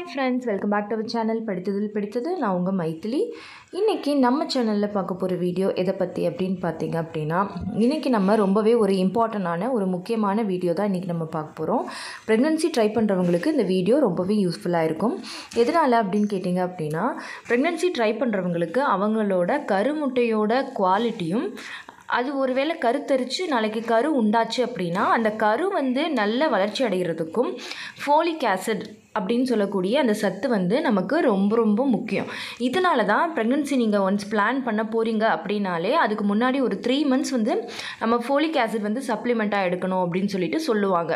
friends welcome back to our channel படித்ததில் பிடித்தது நான் உங்கள் மைத்திலி இன்றைக்கி நம்ம சேனலில் பார்க்க போகிற வீடியோ எதை பற்றி அப்படின்னு பார்த்தீங்க அப்படின்னா இன்றைக்கி நம்ம ரொம்பவே ஒரு இம்பார்ட்டண்டான ஒரு முக்கியமான வீடியோ தான் இன்றைக்கி நம்ம பார்க்க போகிறோம் ப்ரெக்னன்சி ட்ரை பண்ணுறவங்களுக்கு இந்த வீடியோ ரொம்பவே யூஸ்ஃபுல்லாக இருக்கும் எதனால் அப்படின்னு கேட்டிங்க அப்படின்னா ப்ரெக்னன்சி ட்ரை பண்ணுறவங்களுக்கு அவங்களோட கருமுட்டையோட குவாலிட்டியும் அது ஒருவேளை கருத்தரித்து நாளைக்கு கரு உண்டாச்சு அப்படின்னா அந்த கரு வந்து நல்ல வளர்ச்சி அடைகிறதுக்கும் ஃபோலிக் ஆசிட் அப்படின்னு சொல்லக்கூடிய அந்த சத்து வந்து நமக்கு ரொம்ப ரொம்ப முக்கியம் இதனால தான் ப்ரெக்னன்சி நீங்கள் ஒன்ஸ் பிளான் பண்ண போகிறீங்க அப்படின்னாலே அதுக்கு முன்னாடி ஒரு த்ரீ மந்த்ஸ் வந்து நம்ம ஃபோலிக் ஆசிட் வந்து சப்ளிமெண்ட்டாக எடுக்கணும் அப்படின்னு சொல்லிட்டு சொல்லுவாங்க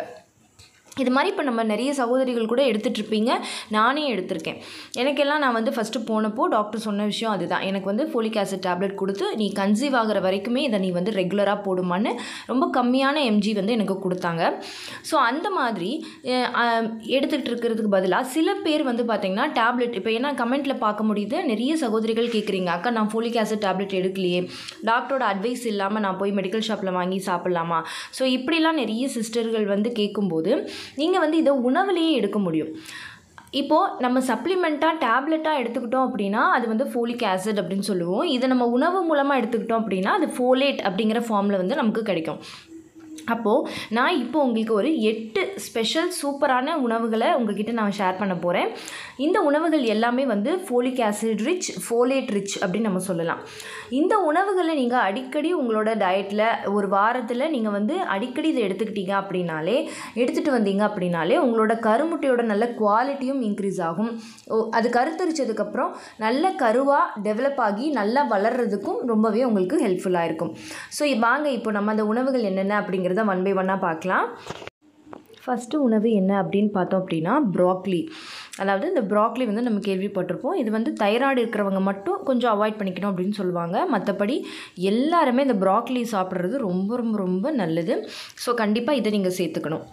இது மாதிரி இப்போ நம்ம நிறைய சகோதரிகள் கூட எடுத்துகிட்ருப்பீங்க நானே எடுத்திருக்கேன் எனக்கெல்லாம் நான் வந்து ஃபஸ்ட்டு போனப்போ டாக்டர் சொன்ன விஷயம் அதுதான் எனக்கு வந்து ஃபோலிக் ஆசிட் டேப்லெட் கொடுத்து நீ கன்சீவ் ஆகிற வரைக்குமே இதை நீ வந்து ரெகுலராக போடுமான்னு ரொம்ப கம்மியான எம்ஜி வந்து எனக்கு கொடுத்தாங்க ஸோ அந்த மாதிரி அஹ், அஹ், எடுத்துக்கிட்டு இருக்கிறதுக்கு பதிலாக சில பேர் வந்து பார்த்திங்கன்னா டேப்லெட் இப்போ ஏன்னா கமெண்ட்டில் பார்க்க முடியுது நிறைய சகோதரிகள் கேட்குறீங்க அக்கா நான் ஃபோலிக் ஆசிட் டேப்லெட் எடுக்கலையே டாக்டரோட அட்வைஸ் இல்லாமல் நான் போய் மெடிக்கல் ஷாப்பில் வாங்கி சாப்பிட்லாமா ஸோ இப்படிலாம் நிறைய சிஸ்டர்கள் வந்து கேட்கும்போது நீங்கள் வந்து இதை உணவுலேயே எடுக்க முடியும் இப்போது நம்ம சப்ளிமெண்ட்டாக டேப்லெட்டாக எடுத்துக்கிட்டோம் அப்படின்னா அது வந்து ஃபோலிக் ஆசிட் அப்படின்னு சொல்லுவோம் இதை நம்ம உணவு மூலமாக எடுத்துக்கிட்டோம் அப்படின்னா அது ஃபோலேட் அப்படிங்கிற ஃபார்மில் வந்து நமக்கு கிடைக்கும் அப்போது நான் இப்போ உங்களுக்கு ஒரு எட்டு ஸ்பெஷல் சூப்பரான உணவுகளை உங்ககிட்ட நான் ஷேர் பண்ண போகிறேன் இந்த உணவுகள் எல்லாமே வந்து folic acid rich folate rich அப்படின்னு நம்ம சொல்லலாம் இந்த உணவுகளை நீங்கள் அடிக்கடி உங்களோட டயட்டில் ஒரு வாரத்தில் நீங்கள் வந்து அடிக்கடி இதை எடுத்துக்கிட்டீங்க அப்படின்னாலே எடுத்துகிட்டு வந்தீங்க அப்படின்னாலே உங்களோட கருமுட்டையோட நல்ல குவாலிட்டியும் இன்க்ரீஸ் ஆகும் ஓ, அது கருத்தரிச்சதுக்கப்புறம் நல்ல கருவாக டெவலப் ஆகி நல்லா வளர்கிறதுக்கும் ரொம்பவே உங்களுக்கு ஹெல்ப்ஃபுல்லாக இருக்கும் ஸோ வாங்க இப்போ நம்ம அந்த உணவுகள் என்னென்ன அப்படிங்கிறத ஒன் பை ஒன்னாக பார்க்கலாம் ஃபஸ்ட்டு உணவு என்ன அப்படின்னு பார்த்தோம் அப்படின்னா ப்ராக்லி அதாவது இந்த ப்ராக்லி வந்து நம்ம கேள்விப்பட்டிருப்போம் இது வந்து தைராய்டு இருக்கிறவங்க மட்டும் கொஞ்சம் அவாய்ட் பண்ணிக்கணும் அப்படின்னு சொல்லுவாங்க மற்றபடி எல்லாருமே இந்த ப்ராக்லி சாப்பிட்றது ரொம்ப ரொம்ப ரொம்ப நல்லது ஸோ கண்டிப்பாக இதை நீங்கள் சேர்த்துக்கணும்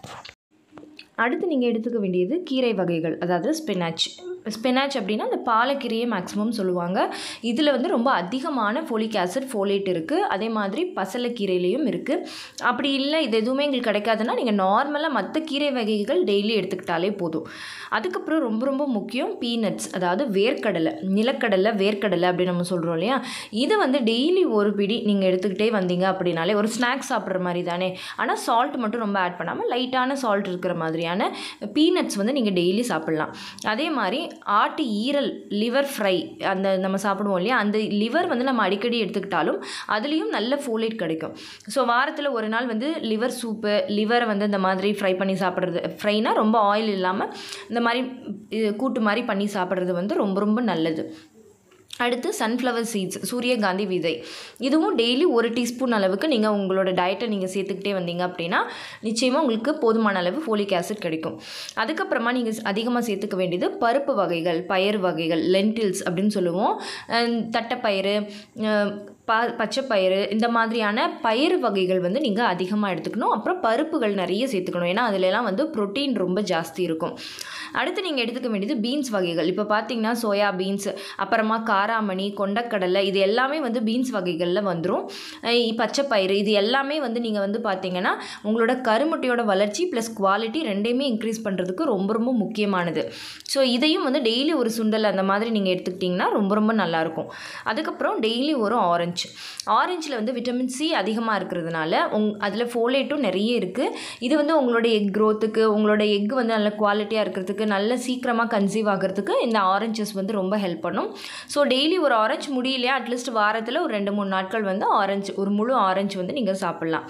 அடுத்து நீங்கள் எடுத்துக்க வேண்டியது கீரை வகைகள் அதாவது ஸ்பினாச் ஸ்பினாச் அப்படின்னா அந்த பாலக்கீரையை மேக்ஸிமம் சொல்லுவாங்க இதில் வந்து ரொம்ப அதிகமான ஃபோலிக் ஆசிட் ஃபோலேட் இருக்குது அதே மாதிரி பசலைக்கீரையிலையும் இருக்குது அப்படி இல்லை இது எதுவுமே எங்களுக்கு கிடைக்காதுன்னா நீங்கள் நார்மலாக மற்ற கீரை வகைகள் டெய்லி எடுத்துக்கிட்டாலே போதும் அதுக்கப்புறம் ரொம்ப ரொம்ப முக்கியம் பீனட்ஸ் அதாவது வேர்க்கடலை நிலக்கடலை வேர்க்கடலை அப்படின்னு நம்ம சொல்கிறோம் இல்லையா இதை வந்து டெய்லி ஒரு பிடி நீங்கள் எடுத்துக்கிட்டே வந்தீங்க அப்படின்னாலே ஒரு ஸ்நாக்ஸ் சாப்பிட்ற மாதிரி தானே ஆனால் சால்ட் மட்டும் ரொம்ப ஆட் பண்ணாமல் லைட்டான சால்ட் இருக்கிற மாதிரியான பீனட்ஸ் வந்து நீங்கள் டெய்லி சாப்பிட்லாம் அதே மாதிரி ஆட்டு ஈரல் லிவர் ஃப்ரை அந்த நம்ம சாப்பிடுவோம் இல்லையா அந்த லிவர் வந்து நம்ம அடிக்கடி எடுத்துக்கிட்டாலும் அதுலேயும் நல்ல ஃபோலேட் கிடைக்கும் ஸோ வாரத்தில் ஒரு நாள் வந்து லிவர் சூப்பு லிவரை வந்து இந்த மாதிரி ஃப்ரை பண்ணி சாப்பிட்றது ஃப்ரைனா ரொம்ப ஆயில் இல்லாமல் இந்த மாதிரி இது கூட்டு மாதிரி பண்ணி சாப்பிட்றது வந்து ரொம்ப ரொம்ப நல்லது அடுத்து சன்ஃப்ளவர் சீட்ஸ் சூரியகாந்தி விதை இதுவும் டெய்லி ஒரு டீஸ்பூன் அளவுக்கு நீங்கள் உங்களோட டயட்டை நீங்கள் சேர்த்துக்கிட்டே வந்தீங்க அப்படின்னா நிச்சயமாக உங்களுக்கு போதுமான அளவு ஃபோலிக் ஆசிட் கிடைக்கும் அதுக்கப்புறமா நீங்கள் அதிகமாக சேர்த்துக்க வேண்டியது பருப்பு வகைகள் பயறு வகைகள் லென்டில்ஸ் அப்படின்னு சொல்லுவோம் அஹ் தட்டைப்பயிறு அஹ் ப பச்சைப்பயிறு இந்த மாதிரியான பயிறு வகைகள் வந்து நீங்கள் அதிகமாக எடுத்துக்கணும் அப்புறம் பருப்புகள் நிறைய சேர்த்துக்கணும் ஏன்னா அதிலெல்லாம் வந்து புரோட்டீன் ரொம்ப ஜாஸ்தி இருக்கும் அடுத்து நீங்கள் எடுத்துக்க வேண்டியது பீன்ஸ் வகைகள் இப்போ பார்த்தீங்கன்னா சோயா பீன்ஸ் அப்புறமா காராமணி கொண்டக்கடலை இது எல்லாமே வந்து பீன்ஸ் வகைகளில் வந்துடும் பச்சைப்பயிறு இது எல்லாமே வந்து நீங்கள் வந்து பார்த்தீங்கன்னா உங்களோட கருமுட்டையோட வளர்ச்சி ப்ளஸ் குவாலிட்டி ரெண்டையுமே இன்க்ரீஸ் பண்ணுறதுக்கு ரொம்ப ரொம்ப முக்கியமானது ஸோ இதையும் வந்து டெய்லி ஒரு சுண்டல் அந்த மாதிரி நீங்கள் எடுத்துக்கிட்டிங்கன்னா ரொம்ப ரொம்ப நல்லாயிருக்கும் அதுக்கப்புறம் டெய்லி ஒரு ஆரஞ்சு ஆரஞ்சில் வந்து விட்டமின் சி அதிகமாக இருக்கிறதுனால உங் அதில் ஃபோலேட்டும் நிறைய இருக்குது இது வந்து உங்களோட எக் க்ரோத்துக்கு உங்களோட எக் வந்து நல்ல குவாலிட்டியாக இருக்கிறதுக்கு நல்ல சீக்கிரமாக கன்சீவ் ஆகிறதுக்கு இந்த ஆரஞ்சஸ் வந்து ரொம்ப ஹெல்ப் பண்ணும் ஸோ டெய்லி ஒரு ஆரஞ்சு முடியலையா அட்லீஸ்ட் வாரத்தில் ஒரு ரெண்டு மூணு நாட்கள் வந்து ஆரஞ்சு ஒரு முழு ஆரஞ்சு வந்து நீங்கள் சாப்பிட்லாம்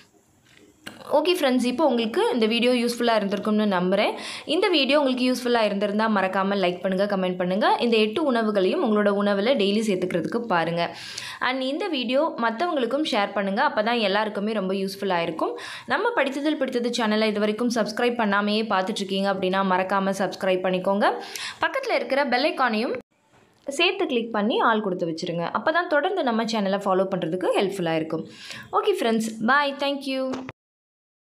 ஓகே ஃப்ரெண்ட்ஸ் இப்போ உங்களுக்கு இந்த வீடியோ யூஸ்ஃபுல்லாக இருந்திருக்கும்னு நம்புகிறேன் இந்த வீடியோ உங்களுக்கு யூஸ்ஃபுல்லாக இருந்திருந்தால் மறக்காமல் லைக் பண்ணுங்கள் கமெண்ட் பண்ணுங்கள் இந்த எட்டு உணவுகளையும் உங்களோட உணவில் டெய்லி சேர்த்துக்கிறதுக்கு பாருங்கள் அண்ட் இந்த வீடியோ மற்றவங்களுக்கும் ஷேர் பண்ணுங்கள் அப்போ தான் எல்லாருக்குமே ரொம்ப யூஸ்ஃபுல்லாக இருக்கும் நம்ம படித்ததில் பிடித்தது சேனலை இது வரைக்கும் சப்ஸ்கிரைப் பண்ணாமையே பார்த்துட்ருக்கீங்க அப்படின்னா மறக்காமல் சப்ஸ்கிரைப் பண்ணிக்கோங்க பக்கத்தில் இருக்கிற பெல் ஐக்கானையும் சேர்த்து கிளிக் பண்ணி ஆள் கொடுத்து வச்சுருங்க அப்போ தான் தொடர்ந்து நம்ம சேனலை ஃபாலோ பண்ணுறதுக்கு ஹெல்ப்ஃபுல்லாக இருக்கும் ஓகே ஃப்ரெண்ட்ஸ் பாய் தேங்க்யூ